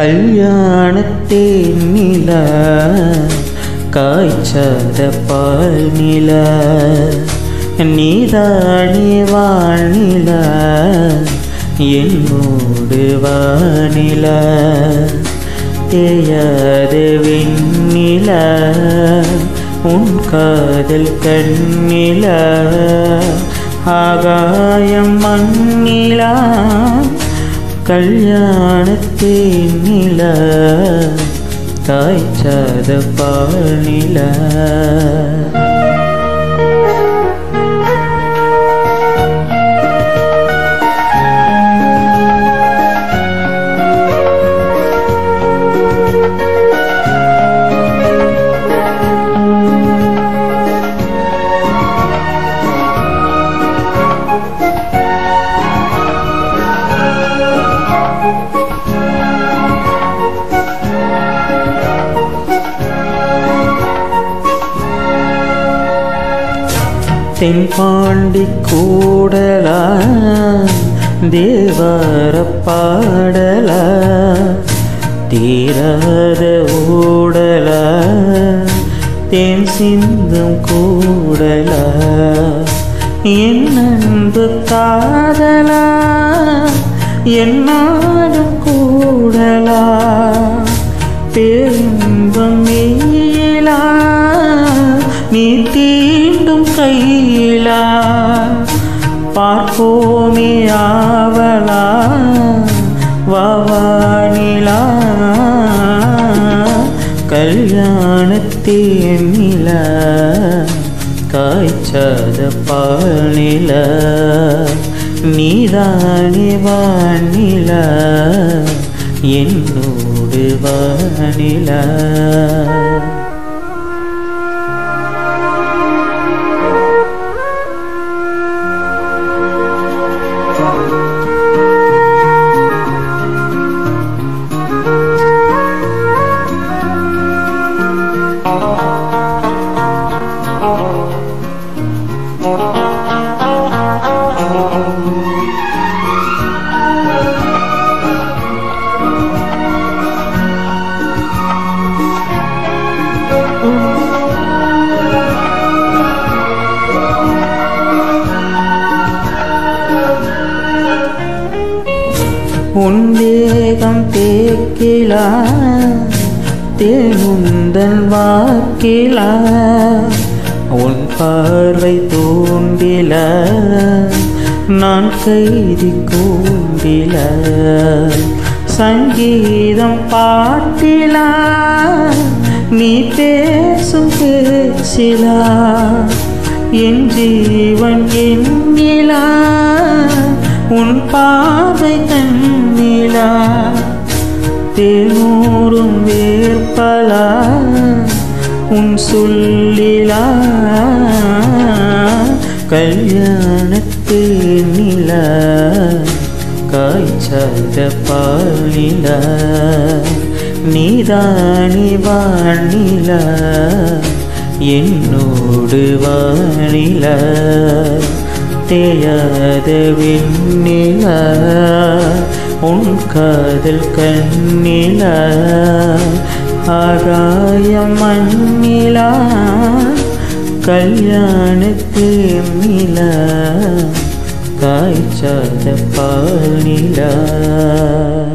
கல்யாணத்தேன் நில காய்ச்சாத பால் நில நீதானே வானில என்னோடு வானில தேயாத வெண்ணில உன் காதல் கண்ணில ஆகாயம் மண்ணிலா கல்யாணத்தேன் நில காய்ச்சாத பானில தென்பாண்டி கூடலா தேவார பாடலா தீராத ஊடலா தேன் சிந்தும் கூடலா என் அன்பு காதலா என்னாலும் கூடலா பேரின்பம் நீலா நீ தீண்டும் கையிலா பார்ப்போமே ஆவலா வாவானிலா கல்யாணத்தேன் நிலா காய்ச்சாத பாலில நீதானே வானில என்னோடு வானில உன் தேகம் தேக்கிலா தேனுந்தன் வாக்கிலா உன் பார்வை தூண்டில நான் கைதி கூண்டில சங்கீதம் பாட்டிலா நீ பேசும் பேசிலா என் ஜீவன் எண்ணிலா உன் பார்வை கண்ணிலா தேனூரும் வேற்பலா உன் சொல்லிலா கல்யாணத்து நிலா காய்ச்சாத பாலிலா நீதானி வானிலா என்னோடு வானிலா தேயாத விண்ணிலா உன் காதல் கண்ணிலா ஆகாயம் மண்ணிலா கல்யாணத்து நிலா காய்ச்சாத பாலிலா